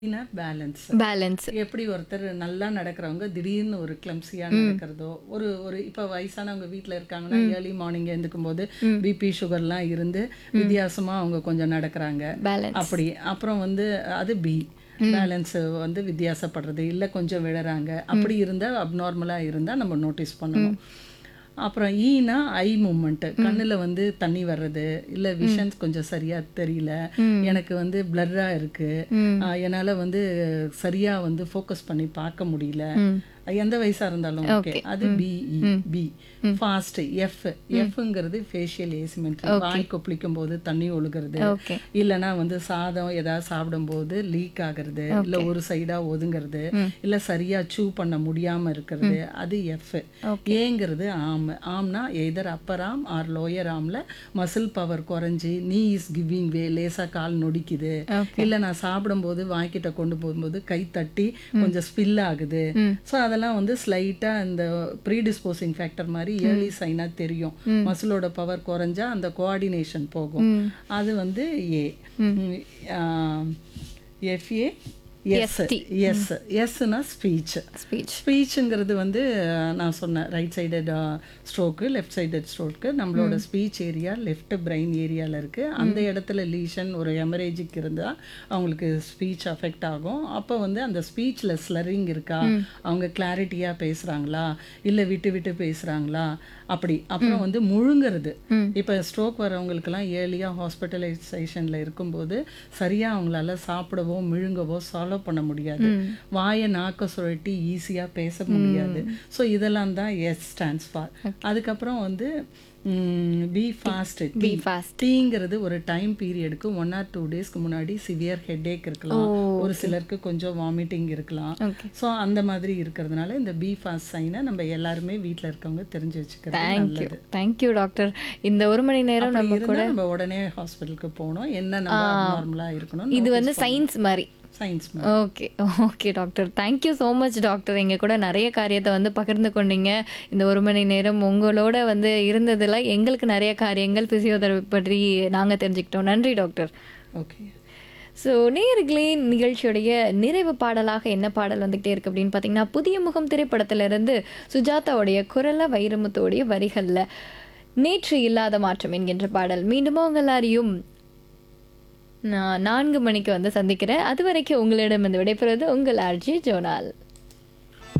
balance balance எப்படி ஒருத்தர் நல்லா நடக்கிறவங்க திடீர்னு ஒரு கிளம்சியா நடக்கிறதோ ஒரு ஒரு இப்ப வயசானவங்க வீட்ல இருக்காங்கன்னா ஏர்லி மார்னிங் எழுந்துக்கும் போது பிபி சுகர்லாம் இருந்து வித்தியாசமா அவங்க கொஞ்சம் நடக்கிறாங்க பேலன்ஸ் அப்படி அப்புறம் வந்து அது பி பேலன்ஸ் வந்து வித்தியாசப்படுறது இல்ல கொஞ்சம் விழறாங்க அப்படி இருந்தா அப்நார்மலா இருந்தா நம்ம நோட்டீஸ் பண்ணணும் அப்புறம் ஈனா ஐ மூமெண்ட் கண்ணுல வந்து தண்ணி வர்றது இல்ல விஷன்ஸ் கொஞ்சம் சரியா தெரியல எனக்கு வந்து பிளர்ரா இருக்கு ஆஹ் என்னால வந்து சரியா வந்து ஃபோக்கஸ் பண்ணி பார்க்க முடியல எந்த வயசா இருந்தாலும் ஓகே அது பிஇ பி ஃபாஸ்ட் எஃப் எஃப்ங்கிறது ஃபேஷியல் ஏசிமெட்ரி வாய் கொப்பளிக்கும் போது தண்ணி ஒழுகிறது ஓகே இல்லனா வந்து சாதம் ஏதாவது சாப்பிடும்போது லீக் ஆகுறது இல்ல ஒரு சைடா ஒதுங்கிறது இல்ல சரியா சூ பண்ண முடியாம இருக்கிறது அது எஃப் ஏங்கிறது ஆம் ஆம்னா either upper arm or lower ஆம்ல மசில் பவர் குறைஞ்சி நீ இஸ் கிவிங் வே லேசா கால் நொடிக்குது இல்ல நான் சாப்பிடும்போது வாய்க்கிட்ட கொண்டு போகும்போது கை தட்டி கொஞ்சம் ஸ்பில் ஆகுது சோ அதெல்லாம் வந்து ஸ்லைட்டா இந்த ப்ரீடிஸ்போசிங் ஃபேக்டர் மாதிரி ஏர்லி சைனா தெரியும் மசிலோட பவர் குறைஞ்சா அந்த கோஆர்டினேஷன் போகும் அது வந்து ஏ எஃப்ஏ எஸ் எஸ் எஸ்னா ஸ்பீச் ஸ்பீச் ஸ்பீச்சுங்கிறது வந்து அஹ், நான் சொன்னேன் right sided stroke left sided stroke நம்மளோட ஸ்பீச் ஏரியா லெஃப்ட் பிரெயின் ஏரியாவில் இருக்குது அந்த இடத்துல லீஷன் ஒரு எமரேஜிக் இருந்தால் அவங்களுக்கு ஸ்பீச் அஃபெக்ட் ஆகும் அப்போ வந்து அந்த ஸ்பீச்சில் ஸ்லரிங் இருக்கா அவங்க கிளாரிட்டியாக பேசுகிறாங்களா இல்லை விட்டு விட்டு பேசுகிறாங்களா அப்படி அப்புறம் வந்து முழுங்கிறது இப்போ ஸ்ட்ரோக் வரவங்களுக்கெல்லாம் ஏர்லியாக ஹாஸ்பிட்டலைசேஷனில் இருக்கும்போது சரியாக அவங்களால சாப்பிடவோ முழுங்கவோ சால்வ் பண்ண முடியாது வாயை நாக்க சுழட்டி ஈஸியாக பேச முடியாது ஸோ இதெல்லாம் தான் எஸ் ஸ்டாண்ட்ஸ் ஃபார் அதுக்கப்புறம் வந்து பி ஃபாஸ்ட் பி ஃபாஸ்ட் டீங்கிறது ஒரு டைம் பீரியடுக்கு ஒன் ஆர் டூ டேஸ்க்கு முன்னாடி சிவியர் ஹெட்டேக் இருக்கலாம் ஒரு சிலருக்கு கொஞ்சம் வாமிட்டிங் இருக்கலாம் ஓகே ஸோ அந்த மாதிரி இருக்கிறதுனால இந்த பி ஃபாஸ்ட் சைனை நம்ம எல்லாருமே வீட்டில் இருக்கவங்க தெரிஞ்சு வச்சுக்கிறது தேங்க்யூ நல்லது தேங்க்யூ டாக்டர் இந்த ஒரு மணி நேரம் அப்படி நம்ம இருந்தா நம்ம உடனே ஹாஸ்பிட்டலுக்கு போகணும் என்ன நம்ம நார்மலாக இருக்கணும் இது வந்து சயின்ஸ் மாதிரி science okay okay doctor thank you so much doctor எங்கள் கூட நிறைய காரியத்தை வந்து பகிர்ந்து கொண்டீங்க இந்த ஒரு மணி நேரம் உங்களோட வந்து இருந்ததில் எங்களுக்கு நிறைய காரியங்கள் பிசியோதெரபி பற்றி நாங்கள் தெரிஞ்சுக்கிட்டோம் நன்றி டாக்டர் ஓகே ஸோ நேர்களே நிகழ்ச்சியுடைய நிறைவு பாடலாக என்ன பாடல் வந்துகிட்டே இருக்கு அப்படின்னு பார்த்தீங்கன்னா புதிய முகம் திரைப்படத்திலிருந்து சுஜாதாவுடைய குரல வைரமுத்தோடைய வரிகளில் நேற்று இல்லாத மாற்றம் என்கின்ற பாடல் மீண்டும் உங்கள் எல்லாரையும் நான் நான்கு மணிக்கு வந்து சந்திக்கிறேன் அது வரைக்கும் உங்களிடம் வந்து விடைபெறுவது உங்கள் ஆர்ஜி ஜோனால்